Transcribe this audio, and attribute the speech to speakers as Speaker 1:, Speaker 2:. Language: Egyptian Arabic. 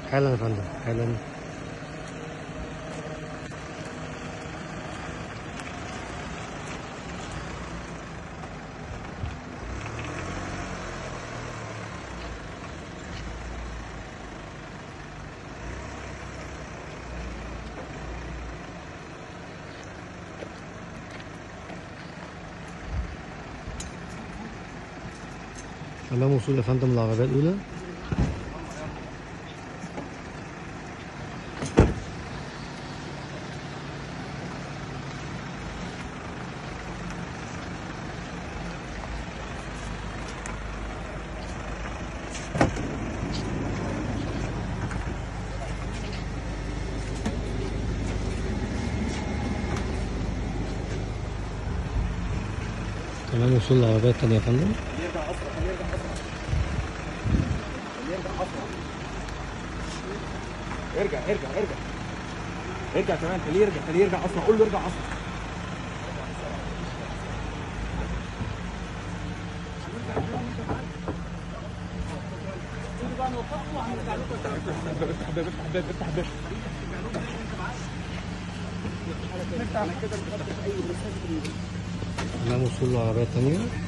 Speaker 1: حالا يا فندم حالا تمام وصول يا فندم العربية الأولى تمام وصول العربية التانية يا فندم
Speaker 2: يرجع اسرع خليه يرجع اسرع خليه يرجع اسرع ارجع ارجع ارجع ارجع كمان خليه يرجع خليه يرجع اسرع قول له ارجع اسرع افتح الباب افتح الباب افتح الباب افتح الباب
Speaker 1: تمام وصول العربية التانية